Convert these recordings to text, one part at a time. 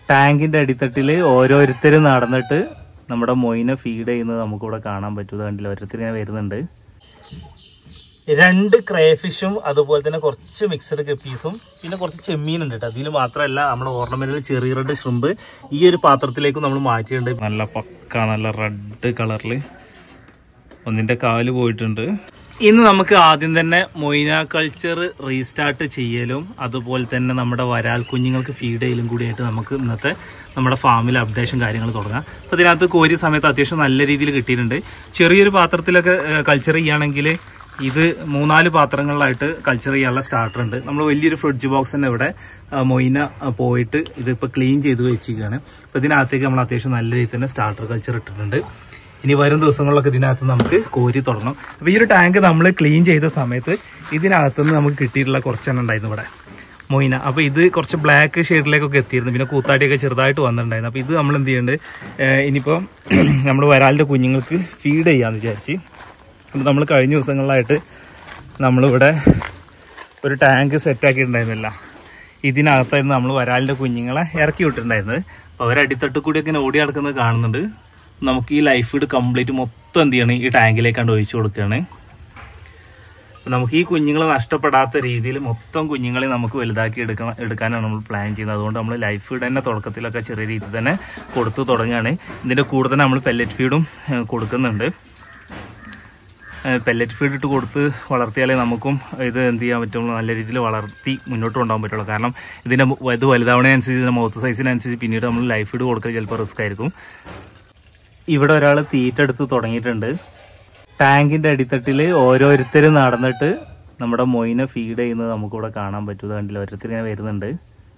ടാങ്കിന്റെ അടിത്തട്ടിൽ ഓരോരുത്തരും നടന്നിട്ട് നമ്മുടെ മൊയിനെ ഫീഡ് ചെയ്യുന്നത് നമുക്കിവിടെ കാണാൻ പറ്റും കണ്ടില്ല ഓരോരുത്തർ ഇങ്ങനെ വരുന്നുണ്ട് രണ്ട് ക്രേഫിഷും അതുപോലെ തന്നെ കുറച്ച് മിക്സഡ് ഗപ്പീസും പിന്നെ കുറച്ച് ചെമ്മീൻ ഉണ്ട് കേട്ടോ അതിൽ മാത്രമല്ല നമ്മുടെ ഓർണമെന്റിൽ ചെറിയ റെഡ് ഷ്രിമ്പ് ഈ ഒരു പാത്രത്തിലേക്ക് നമ്മൾ മാറ്റിയിട്ടുണ്ട് നല്ല പക്ക നല്ല റെഡ് കളറിൽ ഒന്നിന്റെ കാല് പോയിട്ടുണ്ട് ഇന്ന് നമുക്ക് ആദ്യം തന്നെ മൊയ്ന കൾച്ചർ റീസ്റ്റാർട്ട് ചെയ്യലും അതുപോലെ തന്നെ നമ്മുടെ വരാൽ കുഞ്ഞുങ്ങൾക്ക് ഫീഡ് ചെയ്യലും കൂടിയായിട്ട് നമുക്ക് ഇന്നത്തെ നമ്മുടെ ഫാമിൽ അപ്ഡേഷൻ കാര്യങ്ങൾ തുടങ്ങാം അപ്പോൾ ഇതിനകത്ത് കോരിയ സമയത്ത് അത്യാവശ്യം നല്ല രീതിയിൽ കിട്ടിയിട്ടുണ്ട് ചെറിയൊരു പാത്രത്തിലൊക്കെ കൾച്ചർ ചെയ്യുകയാണെങ്കിൽ ഇത് മൂന്നാല് പാത്രങ്ങളിലായിട്ട് കൾച്ചർ ചെയ്യാനുള്ള സ്റ്റാർട്ടർ ഉണ്ട് നമ്മൾ വലിയൊരു ഫ്രിഡ്ജ് ബോക്സ് തന്നെ ഇവിടെ ആ, മൊയ്ന ആ, പോയിട്ട് ഇതിപ്പോൾ ക്ലീൻ ചെയ്ത് വെച്ചിരിക്കുകയാണ് അപ്പോൾ ഇതിനകത്തേക്ക് നമ്മൾ അത്യാവശ്യം നല്ല രീതിയിൽ തന്നെ സ്റ്റാർട്ടർ കൾച്ചർ ഇട്ടിട്ടുണ്ട് ഇനി വരും ദിവസങ്ങളിലൊക്കെ ഇതിനകത്ത് നമുക്ക് കോരി തുടങ്ങണം അപ്പോൾ ഈ ഒരു ടാങ്ക് നമ്മൾ ക്ലീൻ ചെയ്ത സമയത്ത് ഇതിനകത്തുനിന്ന് നമുക്ക് കിട്ടിയിട്ടുള്ള കുറച്ചെണ്ണം ഉണ്ടായിരുന്നു ഇവിടെ മൊയ്ന അപ്പോൾ ഇത് കുറച്ച് ബ്ലാക്ക് ഷെയ്ഡിലേക്കൊക്കെ എത്തിയിരുന്നു പിന്നെ കൂത്താടിയൊക്കെ ചെറുതായിട്ട് വന്നിട്ടുണ്ടായിരുന്നു അപ്പോൾ ഇത് നമ്മൾ എന്ത് ചെയ്യുന്നുണ്ട് ഏഹ് ഇനിയിപ്പോൾ നമ്മൾ വരാലിൻ്റെ കുഞ്ഞുങ്ങൾക്ക് ഫീഡ് ചെയ്യാമെന്ന് വിചാരിച്ച് അപ്പോൾ നമ്മൾ കഴിഞ്ഞ ദിവസങ്ങളിലായിട്ട് നമ്മളിവിടെ ഒരു ടാങ്ക് സെറ്റാക്കിയിട്ടുണ്ടായിരുന്നില്ല ഇതിനകത്തായിരുന്നു നമ്മൾ വരാലിൻ്റെ കുഞ്ഞുങ്ങളെ ഇറക്കി വിട്ടിട്ടുണ്ടായിരുന്നത് അപ്പോൾ അവരടിത്തട്ട് കൂടിയൊക്കെ ഇങ്ങനെ ഓടി നടക്കുന്നത് കാണുന്നുണ്ട് നമുക്ക് ഈ ലൈഫ് ഫീഡ് കംപ്ലീറ്റ് മൊത്തം എന്ത് ചെയ്യണം ഈ ടാങ്കിലേക്കാണ്ട് ഒഴിച്ചു കൊടുക്കുകയാണ് അപ്പോൾ നമുക്ക് ഈ കുഞ്ഞുങ്ങളെ നഷ്ടപ്പെടാത്ത രീതിയിൽ മൊത്തം കുഞ്ഞുങ്ങളെ നമുക്ക് വലുതാക്കി എടുക്കണം എടുക്കാനാണ് നമ്മൾ പ്ലാൻ ചെയ്യുന്നത് അതുകൊണ്ട് നമ്മൾ ലൈഫ് ഫീഡ് തന്നെ തുടക്കത്തിലൊക്കെ ചെറിയ രീതിയിൽ തന്നെ കൊടുത്തു തുടങ്ങുകയാണ് ഇതിൻ്റെ കൂടെ തന്നെ നമ്മൾ പെല്ലറ്റ് ഫീഡും ഏഹ്, കൊടുക്കുന്നുണ്ട് പെല്ലറ്റ് ഫീഡ് ഇട്ട് കൊടുത്ത് വളർത്തിയാലേ നമുക്കും ഇത് എന്ത് ചെയ്യാൻ പറ്റുള്ളൂ നല്ല രീതിയിൽ വളർത്തി മുന്നോട്ട് കൊണ്ടുപോകാൻ പറ്റുള്ളൂ കാരണം ഇതിൻ്റെ മു- ഇത് വലുതാവണതിനനുസരിച്ച് ഇതിൻ്റെ മൗത്ത് സൈസിനനുസരിച്ച് പിന്നീട് നമ്മൾ ലൈഫ് ഫീഡ് കൊടുക്കുക ചിലപ്പോൾ റിസ്ക് ആയിരിക്കും ഇവിടെ ഒരാൾ തീറ്റ എടുത്ത് തുടങ്ങിയിട്ടുണ്ട് ടാങ്കിന്റെ അടിത്തട്ടിൽ ഓരോരുത്തരും നടന്നിട്ട് നമ്മുടെ മൊയിനെ ഫീഡ് ചെയ്യുന്നത് നമുക്കിവിടെ കാണാൻ പറ്റും ഇത് കണ്ടില്ല ഓരോരുത്തർ ഇങ്ങനെ വരുന്നുണ്ട്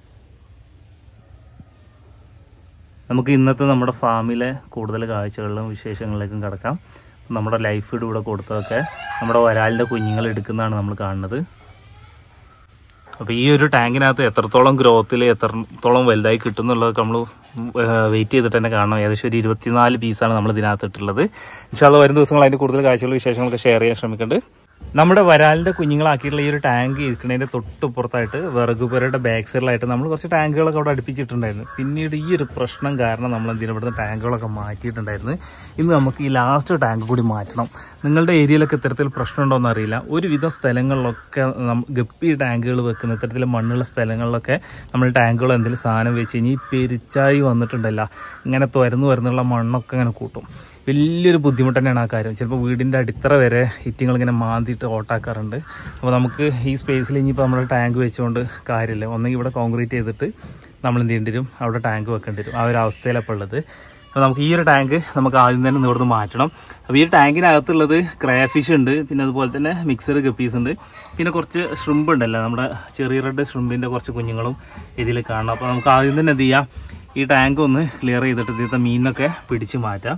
നമുക്ക് ഇന്നത്തെ നമ്മുടെ ഫാമിലെ കൂടുതൽ കാഴ്ചകളിലും വിശേഷങ്ങളിലേക്കും കിടക്കാം നമ്മുടെ ലൈഫ് ഫീഡ് ഇവിടെ കൊടുത്തതൊക്കെ നമ്മുടെ വരാലിൻ്റെ കുഞ്ഞുങ്ങൾ എടുക്കുന്നതാണ് നമ്മൾ കാണുന്നത് അപ്പോൾ ഈ ഒരു ടാങ്കിനകത്ത് എത്രത്തോളം ഗ്രോത്തിൽ എത്രത്തോളം വലുതായി കിട്ടും എന്നുള്ളതൊക്കെ നമ്മൾ വെയിറ്റ് ചെയ്തിട്ട് തന്നെ കാണണം ഏകദേശം ഒരു ഇരുപത്തിനാല് പീസാണ് നമ്മൾ ഇതിനകത്ത് ഇട്ടുള്ളത് പക്ഷേ അത് വരും ദിവസങ്ങൾ അതിൻ്റെ കൂടുതൽ കാഴ്ചകളും വിശേഷങ്ങളൊക്കെ ഷെയർ ചെയ്യാൻ ശ്രമിക്കുന്നുണ്ട് നമ്മുടെ വരാലിൻ്റെ കുഞ്ഞുങ്ങളാക്കിയിട്ടുള്ള ഈ ഒരു ടാങ്ക് ഇരിക്കുന്നതിൻ്റെ തൊട്ടുപുറത്തായിട്ട് വിറകുപുരയുടെ ബാക്ക് സൈഡിലായിട്ട് നമ്മൾ കുറച്ച് ടാങ്കുകളൊക്കെ അവിടെ അടുപ്പിച്ചിട്ടുണ്ടായിരുന്നു പിന്നീട് ഈ ഒരു പ്രശ്നം കാരണം നമ്മൾ എന്തിനാ ഇവിടുന്ന് ടാങ്കുകളൊക്കെ മാറ്റിയിട്ടുണ്ടായിരുന്നു ഇന്ന് നമുക്ക് ഈ ലാസ്റ്റ് ടാങ്ക് കൂടി മാറ്റണം നിങ്ങളുടെ ഏരിയയിലൊക്കെ ഇത്തരത്തിൽ പ്രശ്നമുണ്ടോ എന്ന് അറിയില്ല ഒരുവിധം സ്ഥലങ്ങളിലൊക്കെ നം- ഗപ്പി ടാങ്കുകൾ വെക്കുന്ന ഇത്തരത്തിൽ മണ്ണുള്ള സ്ഥലങ്ങളിലൊക്കെ നമ്മൾ ടാങ്കുകൾ എന്തെങ്കിലും സാധനം വെച്ച് ഇനി പെരിച്ചാഴി വന്നിട്ടുണ്ടല്ല ഇങ്ങനെ തുരന്ന് വരുന്നുള്ള മണ്ണൊക്കെ ഇങ്ങനെ കൂട്ടും വലിയൊരു ബുദ്ധിമുട്ട് തന്നെയാണ് ആ കാര്യം ചിലപ്പോൾ വീടിൻ്റെ അടിത്തറ വരെ ഹിറ്റിങ്ങൾ ഇങ്ങനെ മാന്തിയിട്ട് ഓട്ടാക്കാറുണ്ട് അപ്പോൾ നമുക്ക് ഈ സ്പേസിൽ ഇനിയിപ്പോൾ നമ്മുടെ ടാങ്ക് വെച്ചുകൊണ്ട് കാര്യമില്ല ഒന്നെങ്കിൽ ഇവിടെ കോൺക്രീറ്റ് ചെയ്തിട്ട് നമ്മൾ എന്ത് ചെയ്യേണ്ടി വരും അവിടെ ടാങ്ക് വെക്കേണ്ടി വരും ആ ഒരു അവസ്ഥയിലപ്പോൾ ഉള്ളത് അപ്പോൾ നമുക്ക് ഈ ഒരു ടാങ്ക് നമുക്ക് ആദ്യം തന്നെ ഇവിടുന്ന് മാറ്റണം അപ്പോൾ ഈ ടാങ്കിനകത്തുള്ളത് ക്രാഫിഷ് ഉണ്ട് പിന്നെ അതുപോലെ തന്നെ മിക്സഡ് ഗപ്പീസ് ഉണ്ട് പിന്നെ കുറച്ച് ഷ്രിമ്പ് ഉണ്ടല്ലോ നമ്മുടെ ചെറിയ റെഡ് ഷ്രിമ്പിൻ്റെ കുറച്ച് കുഞ്ഞുങ്ങളും ഇതിൽ കാണണം അപ്പോൾ നമുക്ക് ആദ്യം തന്നെ എന്ത് ചെയ്യാം ഈ ടാങ്ക് ഒന്ന് ക്ലിയർ ചെയ്തിട്ട് ഇതിലത്തെ മീനൊക്കെ പിടിച്ച് മാറ്റാം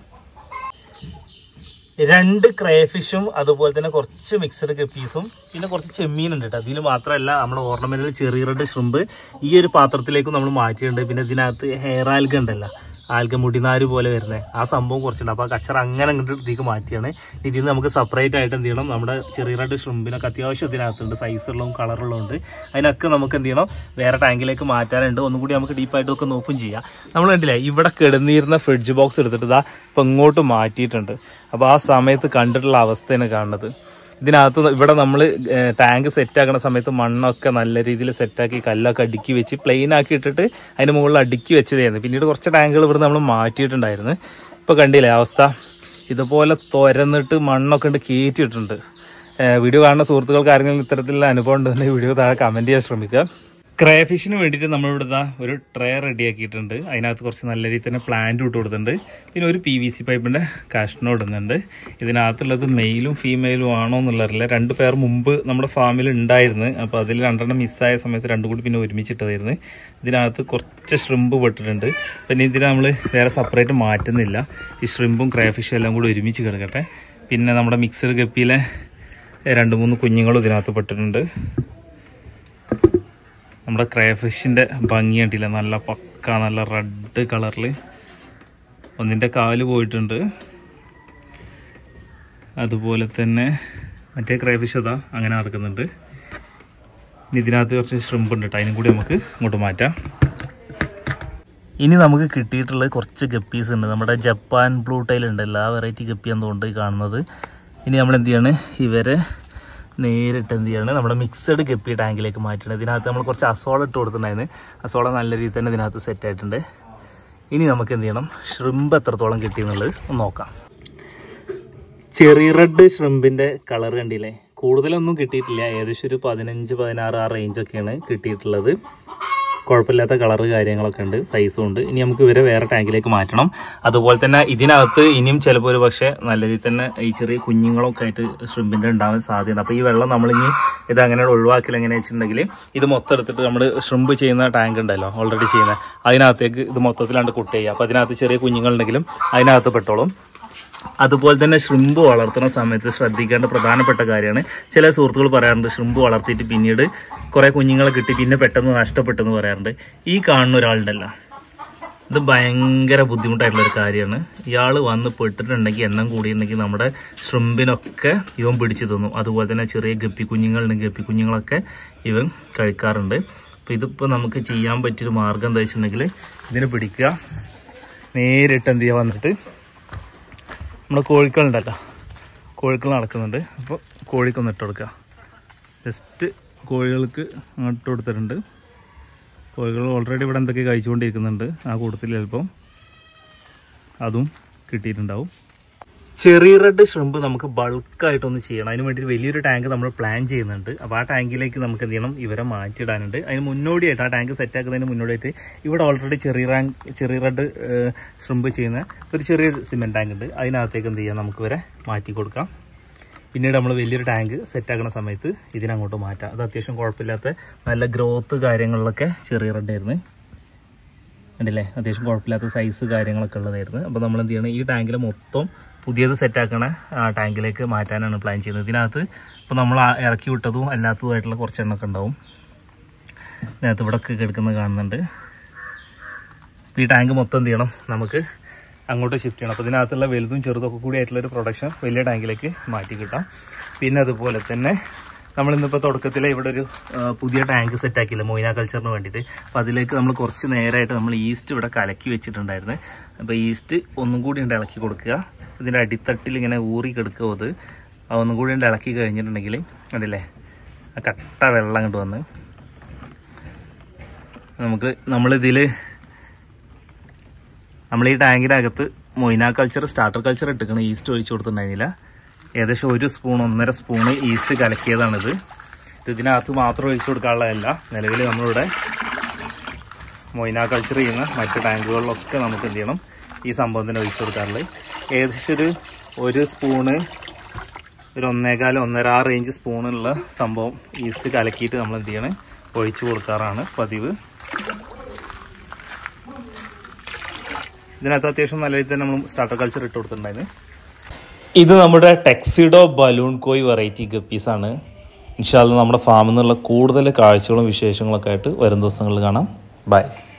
രണ്ട് ക്രേഫിഷും അതുപോലെ തന്നെ കുറച്ച് മിക്സഡ് ഗപ്പീസും പിന്നെ കുറച്ച് ചെമ്മീൻ ഉണ്ട് കേട്ടോ അതിൽ മാത്രമല്ല നമ്മുടെ ഓർണമെന്റിൽ ചെറിയ റെഡ് ഷ്രിമ്പ് ഈ ഒരു പാത്രത്തിലേക്ക് നമ്മൾ മാറ്റിയിട്ടുണ്ട് പിന്നെ ഇതിനകത്ത് ഹെയർ ആൽഗ ഉണ്ടല്ലോ ആൽഗ മുടിനാര് പോലെ വരുന്നത് ആ സംഭവം കുറച്ചുണ്ട് അപ്പോൾ ആ കച്ചറ അങ്ങനെ അങ്ങോട്ട് ഇതിലേക്ക് മാറ്റിയാണ് ഇതിൽ നിന്ന് നമുക്ക് സെപ്പറേറ്റ് ആയിട്ട് എന്ത് ചെയ്യണം നമ്മുടെ ചെറിയ റെഡ് ഷ്രിമ്പിനൊക്കെ അത്യാവശ്യം ഇതിനകത്തുണ്ട് സൈസുള്ളതും കളറുള്ളതും ഉണ്ട് അതിനൊക്കെ നമുക്ക് എന്ത് ചെയ്യണം വേറെ ടാങ്കിലേക്ക് മാറ്റാനുണ്ട് ഒന്നും കൂടി നമുക്ക് ഡീപ്പായിട്ട് ഒക്കെ നോക്കും ചെയ്യാം നമ്മൾ കണ്ടില്ലേ ഇവിടെ കിടന്നിരുന്ന ഫ്രിഡ്ജ് ബോക്സ് എടുത്തിട്ട് ഇതാ ഇപ്പം ഇങ്ങോട്ട് മാറ്റിയിട്ടുണ്ട് അപ്പോൾ ആ സമയത്ത് കണ്ടിട്ടുള്ള അവസ്ഥയാണ് കാണുന്നത് ഇതിനകത്ത് ഇവിടെ നമ്മൾ ടാങ്ക് സെറ്റ് ആക്കുന്ന സമയത്ത് മണ്ണൊക്കെ നല്ല രീതിയിൽ സെറ്റാക്കി കല്ലൊക്കെ അടുക്കി വെച്ച് പ്ലെയിൻ ആക്കി ഇട്ടിട്ട് അതിന് മുകളിൽ അടുക്കി വെച്ചതായിരുന്നു പിന്നീട് കുറച്ച് ടാങ്കുകൾ ഇവിടെ നമ്മൾ മാറ്റിയിട്ടുണ്ടായിരുന്നു ഇപ്പോൾ കണ്ടില്ലേ അവസ്ഥ ഇതുപോലെ തുരന്നിട്ട് മണ്ണൊക്കെ ഉണ്ട് കയറ്റിയിട്ടുണ്ട് ഏഹ് വീഡിയോ കാണുന്ന സുഹൃത്തുക്കൾക്ക് ആരെങ്കിലും ഇത്തരത്തിലുള്ള അനുഭവം ഉണ്ടെന്നുണ്ടെങ്കിൽ വീഡിയോ താഴെ കമൻറ്റ് ചെയ്യാൻ ശ്രമിക്കുക ക്രേഫിഷിന് വേണ്ടിയിട്ട് നമ്മളിവിടെ ദാ ഒരു ട്രേ റെഡിയാക്കിയിട്ടുണ്ട് അതിനകത്ത് കുറച്ച് നല്ല രീതിയിൽ തന്നെ പ്ലാന്റ് ഇട്ട് കൊടുത്തിട്ടുണ്ട് പിന്നെ ഒരു പി വി സി പൈപ്പിൻ്റെ കഷ്ണം ഇടുന്നുണ്ട് ഇതിനകത്തുള്ളത് മെയിലും ഫീമെയിലും ആണോ എന്നുള്ളറിയില്ല രണ്ട് പേർ മുമ്പ് നമ്മുടെ ഫാമിൽ ഉണ്ടായിരുന്നു അപ്പോൾ അതിൽ രണ്ടെണ്ണം മിസ്സായ സമയത്ത് രണ്ടും കൂടി പിന്നെ ഒരുമിച്ചിട്ടതായിരുന്നു ഇതിനകത്ത് കുറച്ച് ഷ്രിമ്പ് പെട്ടിട്ടുണ്ട് പിന്നെ ഇതിന് നമ്മൾ വേറെ സെപ്പറേറ്റ് മാറ്റുന്നില്ല ഈ ഷ്രിമ്പും ക്രേഫിഷും എല്ലാം കൂടി ഒരുമിച്ച് കിടക്കട്ടെ പിന്നെ നമ്മുടെ മിക്സഡ് ഗപ്പിയിലെ രണ്ട് മൂന്ന് കുഞ്ഞുങ്ങളും ഇതിനകത്ത് പെട്ടിട്ടുണ്ട് നമ്മുടെ ക്രേഫിഷിൻ്റെ ഭംഗി കണ്ടില്ല നല്ല പക്ക നല്ല റെഡ് കളറിൽ ഒന്നിൻ്റെ കാല് പോയിട്ടുണ്ട് അതുപോലെ തന്നെ മറ്റേ ക്രേഫിഷ് അതാ അങ്ങനെ നടക്കുന്നുണ്ട് ഇനി ഇതിനകത്ത് കുറച്ച് ഷ്രിമ്പ് ഉണ്ട് കേട്ടോ അതിനും കൂടി നമുക്ക് ഇങ്ങോട്ട് മാറ്റാം ഇനി നമുക്ക് കിട്ടിയിട്ടുള്ളത് കുറച്ച് ഗപ്പീസ് ഉണ്ട് നമ്മുടെ ജപ്പാൻ ബ്ലൂ ടൈൽ ഉണ്ട് എല്ലാ വെറൈറ്റി ഗപ്പി എന്തുകൊണ്ട് കാണുന്നത് ഇനി നമ്മൾ എന്ത് ചെയ്യാണ് ഇവരെ നേരിട്ട് എന്ത് ചെയ്യാണ് നമ്മുടെ മിക്സഡ് ഗപ്പി ടാങ്കിലേക്ക് മാറ്റണം ഇതിനകത്ത് നമ്മൾ കുറച്ച് അസോള ഇട്ട് കൊടുത്തിട്ടുണ്ടായിരുന്നു അസോള നല്ല രീതിയിൽ തന്നെ ഇതിനകത്ത് സെറ്റ് ആയിട്ടുണ്ട് ഇനി നമുക്ക് എന്ത് ചെയ്യണം ഷ്രിമ്പ് എത്രത്തോളം കിട്ടിയെന്നുള്ളത് ഒന്ന് നോക്കാം ചെറിയ റെഡ് ഷ്രിമ്പിൻ്റെ കളർ കണ്ടില്ലേ കൂടുതലൊന്നും കിട്ടിയിട്ടില്ല ഏകദേശം ഒരു പതിനഞ്ച് പതിനാറ് ആ റേഞ്ചൊക്കെയാണ് കിട്ടിയിട്ടുള്ളത് കുഴപ്പമില്ലാത്ത കളറ് കാര്യങ്ങളൊക്കെ ഉണ്ട് സൈസും ഉണ്ട് ഇനി നമുക്ക് ഇവരെ വേറെ ടാങ്കിലേക്ക് മാറ്റണം അതുപോലെ തന്നെ ഇതിനകത്ത് ഇനിയും ചിലപ്പോൾ ഒരു പക്ഷേ നല്ല രീതിയിൽ തന്നെ ഈ ചെറിയ കുഞ്ഞുങ്ങളൊക്കെ ആയിട്ട് ഷ്രിമ്പിൻ്റെ ഉണ്ടാവാൻ സാധ്യതയുണ്ട് അപ്പോൾ ഈ വെള്ളം നമ്മളിനി ഇത് അങ്ങനെ ഒഴിവാക്കില്ല എങ്ങനെ വെച്ചിട്ടുണ്ടെങ്കിൽ ഇത് മൊത്തം എടുത്തിട്ട് നമ്മൾ ഷ്രിമ്പ് ചെയ്യുന്ന ടാങ്ക് ഉണ്ടല്ലോ ഓൾറെഡി ചെയ്യുന്ന അതിനകത്തേക്ക് ഇത് മൊത്തത്തിലാണ്ട് കുട്ട് ചെയ്യുക അപ്പോൾ അതിനകത്ത് ചെറിയ കുഞ്ഞുങ്ങളുണ്ടെങ്കിലും അതിനകത്ത് പെട്ടോളും അതുപോലെ തന്നെ ശൃംബ് വളർത്തുന്ന സമയത്ത് ശ്രദ്ധിക്കേണ്ട പ്രധാനപ്പെട്ട കാര്യമാണ് ചില സുഹൃത്തുക്കൾ പറയാറുണ്ട് ശൃംബ് വളർത്തിയിട്ട് പിന്നീട് കുറെ കുഞ്ഞുങ്ങളെ കിട്ടി പിന്നെ പെട്ടെന്ന് നഷ്ടപ്പെട്ടെന്ന് പറയാറുണ്ട് ഈ കാണുന്ന ഒരാളുണ്ടല്ല ഇത് ഭയങ്കര ബുദ്ധിമുട്ടായിട്ടുള്ള ഒരു കാര്യമാണ് ഇയാൾ വന്ന് പെട്ടിട്ടുണ്ടെങ്കിൽ എണ്ണം കൂടിയിട്ടുണ്ടെങ്കിൽ നമ്മുടെ ശൃംബിനൊക്കെ ഇവൻ പിടിച്ചു തന്നു അതുപോലെ തന്നെ ചെറിയ ഗപ്പി കുഞ്ഞുങ്ങളുണ്ടെങ്കിൽ ഗപ്പി കുഞ്ഞുങ്ങളൊക്കെ ഇവൻ കഴിക്കാറുണ്ട് അപ്പോൾ ഇതിപ്പോൾ നമുക്ക് ചെയ്യാൻ പറ്റിയൊരു മാർഗം എന്താ വെച്ചിട്ടുണ്ടെങ്കിൽ ഇതിനെ പിടിക്കുക നേരിട്ട് എന്ത് ചെയ്യുക വന്നിട്ട് നമ്മുടെ കോഴിക്കളുണ്ടല്ലോ കോഴിക്കൾ നടക്കുന്നുണ്ട് അപ്പോൾ കോഴിക്കൊന്ന് ഇട്ട് കൊടുക്കുക ജസ്റ്റ് കോഴികൾക്ക് അങ്ങോട്ട് ഇട്ട് കൊടുത്തിട്ടുണ്ട് കോഴികൾ ഓൾറെഡി ഇവിടെ എന്തൊക്കെ കഴിച്ചുകൊണ്ടിരിക്കുന്നുണ്ട് ആ കൂട്ടത്തിൽ ചിലപ്പം അതും കിട്ടിയിട്ടുണ്ടാവും ചെറിയ റെഡ് ഷ്രിമ്പ് നമുക്ക് ബൾക്കായിട്ടൊന്ന് ചെയ്യണം അതിന് വേണ്ടി വലിയൊരു ടാങ്ക് നമ്മൾ പ്ലാൻ ചെയ്യുന്നുണ്ട് അപ്പോൾ ആ ടാങ്കിലേക്ക് നമുക്ക് എന്ത് ചെയ്യണം ഇവരെ മാറ്റിയിടാനുണ്ട് അതിന് മുന്നോടിയായിട്ട് ആ ടാങ്ക് സെറ്റ് ആക്കുന്നതിന് മുന്നോടിയായിട്ട് ഇവിടെ ഓൾറെഡി ചെറിയ റാങ്ക് ചെറിയ റെഡ് ഷ്രിമ്പ് ചെയ്യുന്ന ഒരു ചെറിയൊരു സിമെൻറ്റ് ടാങ്ക് ഉണ്ട് അതിനകത്തേക്ക് എന്ത് ചെയ്യാം നമുക്ക് ഇവരെ മാറ്റി കൊടുക്കാം പിന്നീട് നമ്മൾ വലിയൊരു ടാങ്ക് സെറ്റ് ആക്കുന്ന സമയത്ത് ഇതിനങ്ങോട്ട് മാറ്റാം അത് അത്യാവശ്യം കുഴപ്പമില്ലാത്ത നല്ല ഗ്രോത്ത് കാര്യങ്ങളിലൊക്കെ ചെറിയ റെഡ് ആയിരുന്നു ഉണ്ടല്ലേ അത്യാവശ്യം കുഴപ്പമില്ലാത്ത സൈസ് കാര്യങ്ങളൊക്കെ ഉള്ളതായിരുന്നു അപ്പോൾ നമ്മൾ എന്ത് ചെയ്യണം ഈ ടാങ്കിൽ മൊത്തം പുതിയത് സെറ്റാക്കണ ആ ടാങ്കിലേക്ക് മാറ്റാനാണ് പ്ലാൻ ചെയ്യുന്നത് ഇതിനകത്ത് ഇപ്പോൾ നമ്മൾ ആ ഇറക്കി വിട്ടതും അല്ലാത്തതുമായിട്ടുള്ള കുറച്ച് എണ്ണമൊക്കെ ഉണ്ടാവും ഇതിനകത്ത് ഇവിടെ ഒക്കെ കിടക്കുന്നത് കാണുന്നുണ്ട് അപ്പോൾ ഈ ടാങ്ക് മൊത്തം എന്ത് ചെയ്യണം നമുക്ക് അങ്ങോട്ട് ഷിഫ്റ്റ് ചെയ്യണം അപ്പോൾ ഇതിനകത്തുള്ള വലുതും ചെറുതൊക്കെ കൂടി ആയിട്ടുള്ള ഒരു പ്രൊഡക്ഷൻ വലിയ ടാങ്കിലേക്ക് മാറ്റി കിട്ടാം പിന്നെ അതുപോലെ തന്നെ നമ്മൾ ഇന്നിപ്പോൾ തുടക്കത്തിൽ ഇവിടെ ഒരു ആ, പുതിയ ടാങ്ക് സെറ്റ് ആക്കിയില്ല മൊയ്ന കൾച്ചറിന് വേണ്ടിയിട്ട് അപ്പോൾ അതിലേക്ക് നമ്മൾ കുറച്ച് നേരമായിട്ട് നമ്മൾ ഈസ്റ്റ് ഇവിടെ കലക്കി വെച്ചിട്ടുണ്ടായിരുന്നു അപ്പോൾ ഈസ്റ്റ് ഒന്നും കൂടി ഉണ്ട് ഇളക്കി കൊടുക്കുക ഇതിൻ്റെ അടിത്തട്ടിൽ ഇങ്ങനെ ഊറി കിടക്കുക അത് ആ ഒന്നും കൂടി ഉണ്ട് ഇളക്കി കഴിഞ്ഞിട്ടുണ്ടെങ്കിൽ കണ്ടില്ലേ ആ കട്ട വെള്ളം അങ്ങോട്ട് വന്ന് നമുക്ക് നമ്മളിതിൽ നമ്മൾ ഈ ടാങ്കിനകത്ത് മൊയ്ന കൾച്ചർ സ്റ്റാർട്ടർ കൾച്ചർ ഇട്ടിക്കണം ഈസ്റ്റ് ഒഴിച്ചു കൊടുത്തിട്ടുണ്ടായിരുന്നില്ല ഏകദേശം ഒരു സ്പൂൺ ഒന്നര സ്പൂണ് ഈസ്റ്റ് കലക്കിയതാണിത് ഇത് ഇതിനകത്ത് മാത്രം ഒഴിച്ചു കൊടുക്കാനുള്ളതല്ല നിലവിൽ നമ്മളിവിടെ മൊയ്ന കൾച്ചർ ചെയ്യുന്ന മറ്റ് ടാങ്കുകളിലൊക്കെ നമുക്ക് എന്ത് ചെയ്യണം ഈ സംഭവത്തിന് ഒഴിച്ചു കൊടുക്കാറുള്ളത് ഏകദേശം ഒരു ഒരു സ്പൂണ് ഒരു ഒന്നേകാല് ഒന്നര ആ റേഞ്ച് സ്പൂണുള്ള സംഭവം ഈസ്റ്റ് കലക്കിയിട്ട് നമ്മൾ എന്ത് ചെയ്യണം ഒഴിച്ചു കൊടുക്കാറാണ് പതിവ് ഇതിനകത്ത് അത്യാവശ്യം നല്ല രീതിയിൽ തന്നെ നമ്മൾ സ്റ്റാർട്ടർ കൾച്ചർ ഇട്ട് കൊടുത്തിട്ടുണ്ടായിരുന്നു ഇത് നമ്മുടെ tuxedo balloon koi variety guppies ആണ് ഇൻഷാല്ല നമ്മുടെ ഫാമിൽ നിന്നുള്ള കൂടുതൽ കാഴ്ചകളും വിശേഷങ്ങളൊക്കെ ആയിട്ട് വരും ദിവസങ്ങളിൽ കാണാം ബൈ